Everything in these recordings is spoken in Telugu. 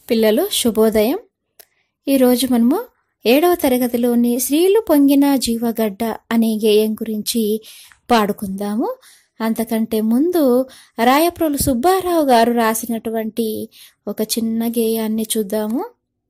పిల్లలు శుభోదయం ఈరోజు మనము ఏడవ తరగతిలోని శ్రీలు పొంగిన జీవగడ్డ అనే గేయం గురించి పాడుకుందాము అంతకంటే ముందు రాయప్రోలు సుబ్బారావు గారు రాసినటువంటి ఒక చిన్న గేయాన్ని చూద్దాము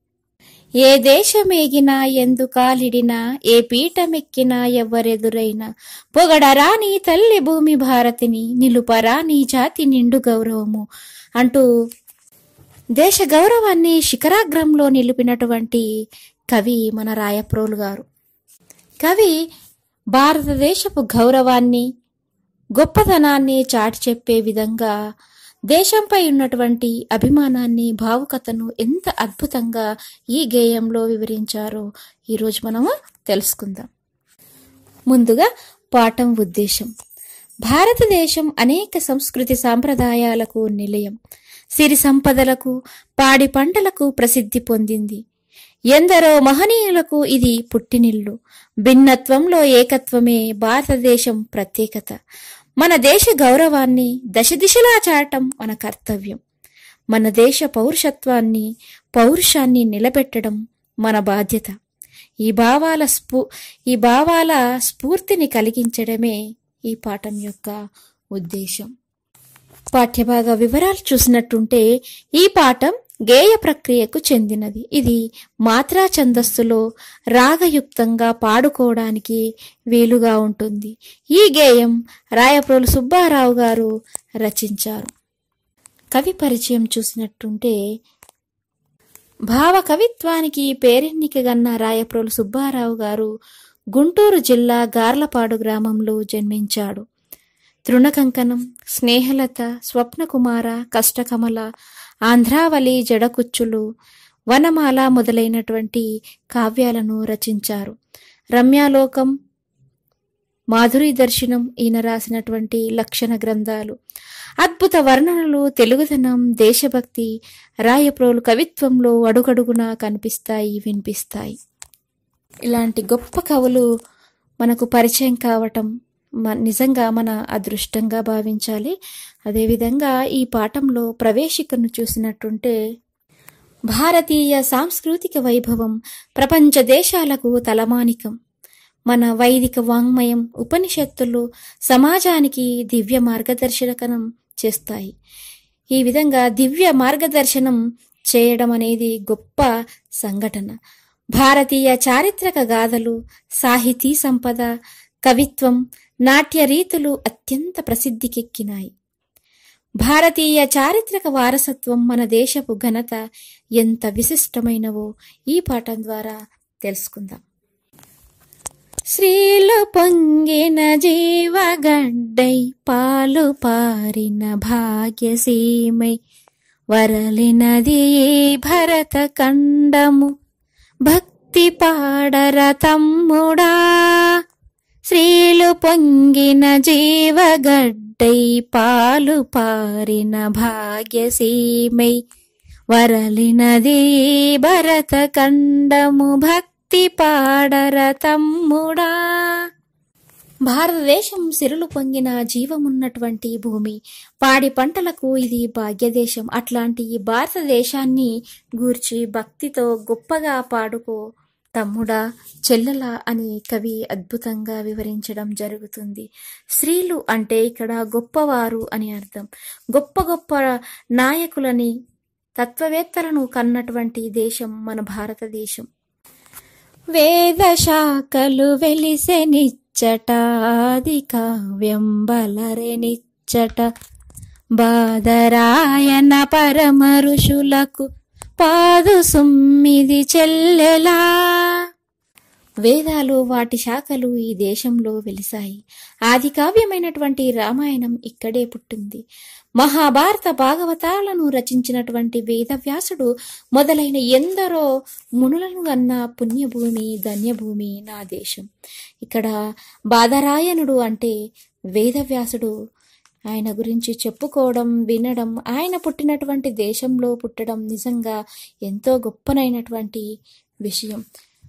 ఏ దేశమేగినా ఎందు కాలిడినా ఏ పీఠమెక్కినా ఎవ్వరెదురైనా పొగడరాని తల్లి భూమి భారతిని నిలుపరాని జాతి నిండు గౌరవము అంటూ దేశ గౌరవాన్ని శిఖరాగ్రంలో నిలిపినటువంటి కవి మన రాయప్రోలు గారు కవి భారతదేశపు గౌరవాన్ని గొప్పతనాన్ని చాటి చెప్పే విధంగా దేశంపై ఉన్నటువంటి అభిమానాన్ని భావుకతను ఎంత అద్భుతంగా ఈ గేయంలో వివరించారో ఈరోజు మనము తెలుసుకుందాం ముందుగా పాఠం ఉద్దేశం భారతదేశం అనేక సంస్కృతి సాంప్రదాయాలకు నిలయం సిరి సంపదలకు పాడి పంటలకు ప్రసిద్ధి పొందింది ఎందరో మహనీయులకు ఇది పుట్టినిల్లు భిన్నత్వంలో ఏకత్వమే భారతదేశం ప్రత్యేకత మన దేశ గౌరవాన్ని దశ దిశలా చాటం మన కర్తవ్యం మన దేశ పౌరుషత్వాన్ని పౌరుషాన్ని నిలబెట్టడం మన బాధ్యత ఈ భావాల స్ఫూ ఈ భావాల స్ఫూర్తిని కలిగించడమే ఈ పాఠం యొక్క ఉద్దేశం పాఠ్యభాగ వివరాలు చూసినట్టుంటే ఈ పాఠం గేయ ప్రక్రియకు చెందినది ఇది మాత్రా ఛందస్సులో రాగయుక్తంగా పాడుకోవడానికి వీలుగా ఉంటుంది ఈ గేయం రాయప్రోలు సుబ్బారావు గారు రచించారు కవి పరిచయం చూసినట్టుంటే భావ కవిత్వానికి పేరెన్నికగన్న రాయప్రోలు సుబ్బారావు గారు గుంటూరు జిల్లా గార్లపాడు గ్రామంలో జన్మించాడు తృణకంకణం స్నేహలత స్వప్నకుమార కష్టకమల ఆంధ్రావళి జడకుచ్చులు వనమాల మొదలైనటువంటి కావ్యాలను రచించారు రమ్యాలోకం మాధురి దర్శనం ఈయన రాసినటువంటి లక్షణ గ్రంథాలు అద్భుత వర్ణనలు తెలుగుదనం దేశభక్తి రాయప్రోలు కవిత్వంలో అడుగడుగునా కనిపిస్తాయి వినిపిస్తాయి ఇలాంటి గొప్ప కవులు మనకు పరిచయం కావటం మ- నిజంగా మన అదృష్టంగా భావించాలి అదేవిధంగా ఈ పాఠంలో ప్రవేశికను చూసినట్టుంటే భారతీయ సాంస్కృతిక వైభవం ప్రపంచ దేశాలకు తలమానికం మన వైదిక వాంగ్మయం ఉపనిషత్తులు సమాజానికి దివ్య మార్గదర్శకనం చేస్తాయి ఈ విధంగా దివ్య మార్గదర్శనం చేయడం అనేది గొప్ప సంఘటన భారతీయ చారిత్రక గాథలు సాహితీ సంపద కవిత్వం నాట్య రీతులు అత్యంత ప్రసిద్ధికెక్కినాయి భారతీయ చారిత్రక వారసత్వం మన దేశపు ఘనత ఎంత విశిష్టమైనవో ఈ పాఠం ద్వారా తెలుసుకుందాం శ్రీలు పొంగిన జీవగడ్డై పాలు పారిన భాగ్యసీమై వరలినది ఈ భరత కండము భక్తి పాడర తమ్ముడా శ్రీలు పొంగిన జీవగడ్డై పాలు పారిన భాగ్యసీమై వరలినది ఈ భరత కండము భక్తి పాడర తమ్ముడా భారతదేశం సిరులు పొంగిన జీవమున్నటువంటి భూమి పాడి పంటలకు ఇది భాగ్యదేశం అట్లాంటి ఈ భారతదేశాన్ని గూర్చి భక్తితో గొప్పగా పాడుకో తమ్ముడా చెల్లెల అని కవి అద్భుతంగా వివరించడం జరుగుతుంది స్త్రీలు అంటే ఇక్కడ గొప్పవారు అని అర్థం గొప్ప గొప్ప నాయకులని తత్వవేత్తలను కన్నటువంటి దేశం మన భారతదేశం వేద శాఖలు వెలిసెనిచ్చట ఆది కావ్యం బలరెనిచ్చట బాదరాయన పరమ ఋషులకు పాదు సుమ్మిది చెల్లెలా వేదాలు వాటి శాఖలు ఈ దేశంలో వెలిశాయి ఆది కావ్యమైనటువంటి రామాయణం ఇక్కడే పుట్టింది మహాభారత భాగవతాలను రచించినటువంటి వేదవ్యాసుడు మొదలైన ఎందరో మునులను గన్న పుణ్యభూమి ధన్యభూమి నా దేశం ఇక్కడ బాదరాయణుడు అంటే వేదవ్యాసుడు ఆయన గురించి చెప్పుకోవడం వినడం ఆయన పుట్టినటువంటి దేశంలో పుట్టడం నిజంగా ఎంతో గొప్పనైనటువంటి విషయం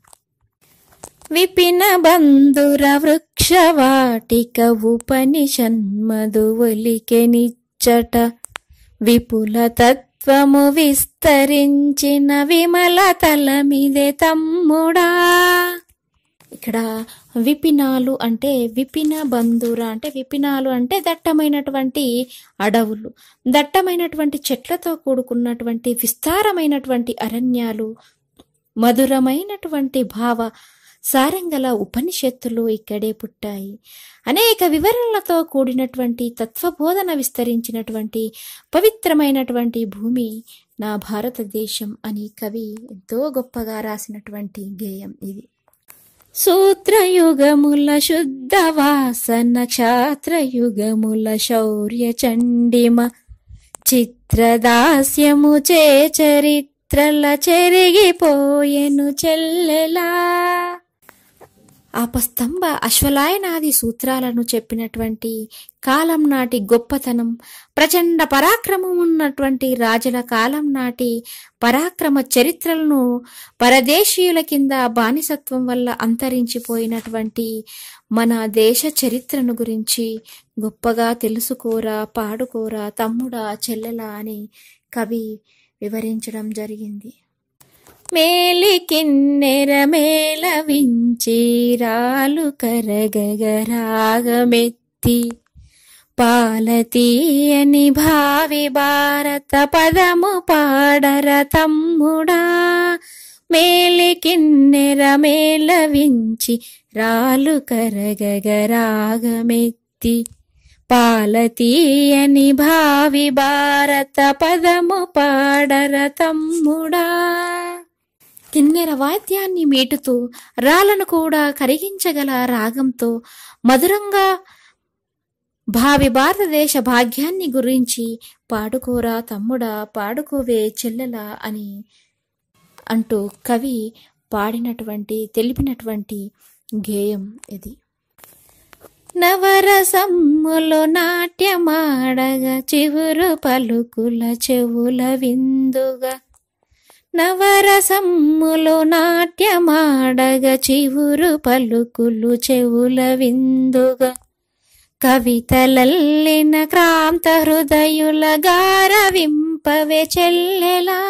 విపిన బంధుర వృక్షవాటిక ఉపనిషన్మధు ఒలికెనిచ్చట విపుల తత్వ కవిత్వము విస్తరించిన విమల తలమిదే తమ్ముడా ఇక్కడ విపినాలు అంటే విపిన బంధుర అంటే విపినాలు అంటే దట్టమైనటువంటి అడవులు దట్టమైనటువంటి చెట్లతో కూడుకున్నటువంటి విస్తారమైనటువంటి అరణ్యాలు మధురమైనటువంటి భావ సారంగల ఉపనిషత్తులు ఇక్కడే పుట్టాయి అనేక వివరణలతో కూడినటువంటి తత్వబోధన విస్తరించినటువంటి పవిత్రమైనటువంటి భూమి నా భారతదేశం అని కవి ఎంతో గొప్పగా రాసినటువంటి గేయం ఇది సూత్రయుగముల శుద్ధ వాసన క్షాత్రయుగముల శౌర్య చండిమ చిత్రదాస్యము చే చరిత్రల చెరిగిపోయెను చెల్లెలా ఆపస్తంభ అశ్వలాయనాది సూత్రాలను చెప్పినటువంటి కాలం నాటి గొప్పతనం ప్రచండ పరాక్రమం ఉన్నటువంటి రాజుల కాలం నాటి పరాక్రమ చరిత్రలను పరదేశీయుల కింద బానిసత్వం వల్ల అంతరించిపోయినటువంటి మన దేశ చరిత్రను గురించి గొప్పగా తెలుసుకోరా పాడుకోరా తమ్ముడా చెల్లెలా అని కవి వివరించడం జరిగింది మేలికిన్నెర మేళవించి రాలు కరగగరాగమెత్తి పాలతీయని భావి భారత పదము పాడర తమ్ముడా మేలికిన్నెర మేళవించి రాలు కరగగరాగమెత్తి పాలతీయని భావి భారత పదము పాడర తమ్ముడా కిన్నెర వాద్యాన్ని మీటుతూ రాళ్లను కూడా కరిగించగల రాగంతో మధురంగా భావి భారతదేశ భాగ్యాన్ని గురించి పాడుకోరా తమ్ముడా పాడుకోవే చెల్లెలా అని అంటూ కవి పాడినటువంటి తెలిపినటువంటి గేయం ఇది నవరసమ్ములు నాట్యమాడగా చివురు పలుకుల చెవుల విందుగా నవరసమ్ములు నాట్యమాడగా చివురు పలుకులు చెవుల విందుగా కవితలల్లిన క్రాంత హృదయుల గారవింపవే చెల్లెలా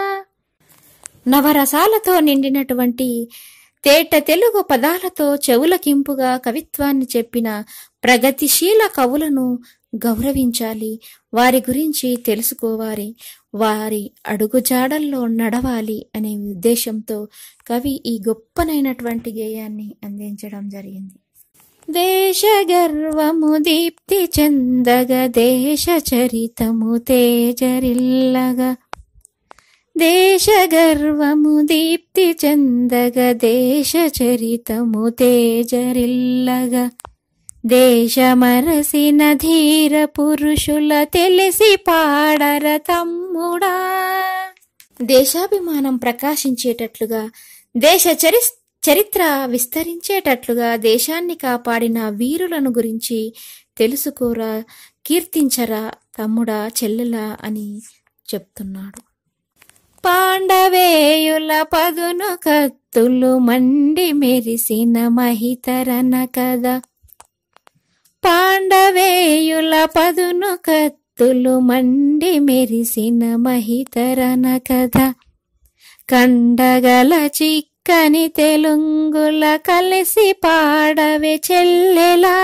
నవరసాలతో నిండినటువంటి తేట తెలుగు పదాలతో చెవులకింపుగా కవిత్వాన్ని చెప్పిన ప్రగతిశీల కవులను గౌరవించాలి వారి గురించి తెలుసుకోవాలి వారి అడుగుజాడల్లో నడవాలి అనే ఉద్దేశంతో కవి ఈ గొప్పనైనటువంటి గేయాన్ని అందించడం జరిగింది దేశ గర్వము దీప్తి చెందగ దేశ చరితము తేజరిల్లగా దేశ గర్వము దీప్తి చెందగ దేశ చరితము తేజరిల్లగా దేశమరసిన ధీర పురుషుల తెలిసి పాడర తమ్ముడా దేశాభిమానం ప్రకాశించేటట్లుగా దేశ చరి చరిత్ర విస్తరించేటట్లుగా దేశాన్ని కాపాడిన వీరులను గురించి తెలుసుకోరా కీర్తించరా తమ్ముడా చెల్లెలా అని చెప్తున్నాడు పాండవేయుల పదును కత్తులు మండి మెరిసిన మహితరన కదా పాండవేయుల పదును కత్తులు మండి మెరిసిన మహితరన కథ కండగల చిక్కని తెలుంగుల కలిసి పాడవే చెల్లెలా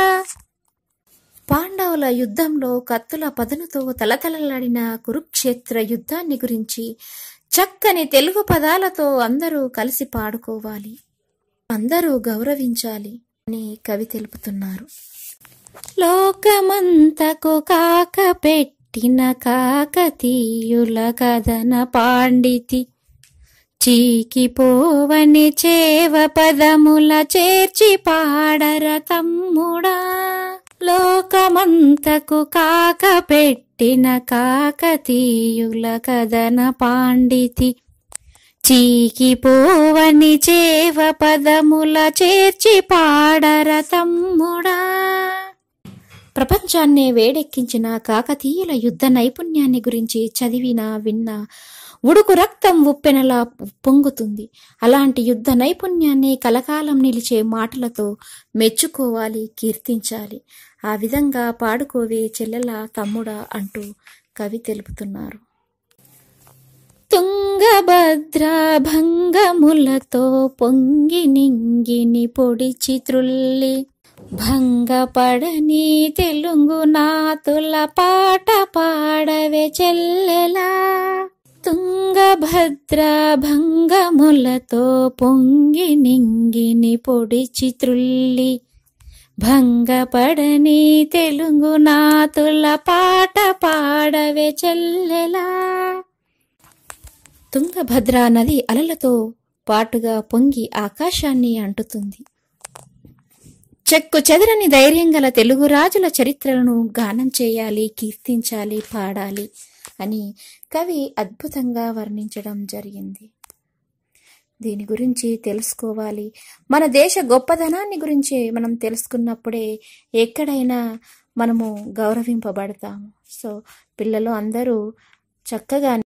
పాండవుల యుద్ధంలో కత్తుల పదునుతో తలతలలాడిన కురుక్షేత్ర యుద్ధాన్ని గురించి చక్కని తెలుగు పదాలతో అందరూ కలిసి పాడుకోవాలి అందరూ గౌరవించాలి అని కవి తెలుపుతున్నారు లోకమంతకు కాక పెట్టిన కాకతీయుల కథన పాండితి చీకిపోవని చేవ పదముల చేర్చి పాడర తమ్ముడా లోకమంతకు కాక పెట్టిన కాకతీయుల కథన పాండితి చీకిపోవని చేవ పదముల చేర్చి పాడర తమ్ముడా ప్రపంచాన్నే వేడెక్కించిన కాకతీయుల యుద్ధ నైపుణ్యాన్ని గురించి చదివినా విన్నా ఉడుకు రక్తం ఉప్పెనలా పొంగుతుంది అలాంటి యుద్ధ నైపుణ్యాన్ని కలకాలం నిలిచే మాటలతో మెచ్చుకోవాలి కీర్తించాలి ఆ విధంగా పాడుకోవే చెల్లెల తమ్ముడా అంటూ కవి తెలుపుతున్నారు భంగములతో పొంగి నింగిని పొడిచి త్రుల్లి భంగపడని తెలుగు నాతుల పాట పాడవే చెల్లెలా తుంగభద్ర భంగములతో పొంగి నింగిని పొడిచి త్రుల్లి భంగపడని తెలుగు నాతుల పాట పాడవే చెల్లెలా తుంగభద్ర నది అలలతో పాటుగా పొంగి ఆకాశాన్ని అంటుతుంది చెక్కు చెదరని ధైర్యం గల తెలుగు రాజుల చరిత్రలను గానం చేయాలి కీర్తించాలి పాడాలి అని కవి అద్భుతంగా వర్ణించడం జరిగింది దీని గురించి తెలుసుకోవాలి మన దేశ గొప్పదనాన్ని గురించి మనం తెలుసుకున్నప్పుడే ఎక్కడైనా మనము గౌరవింపబడతాము సో పిల్లలు అందరూ చక్కగా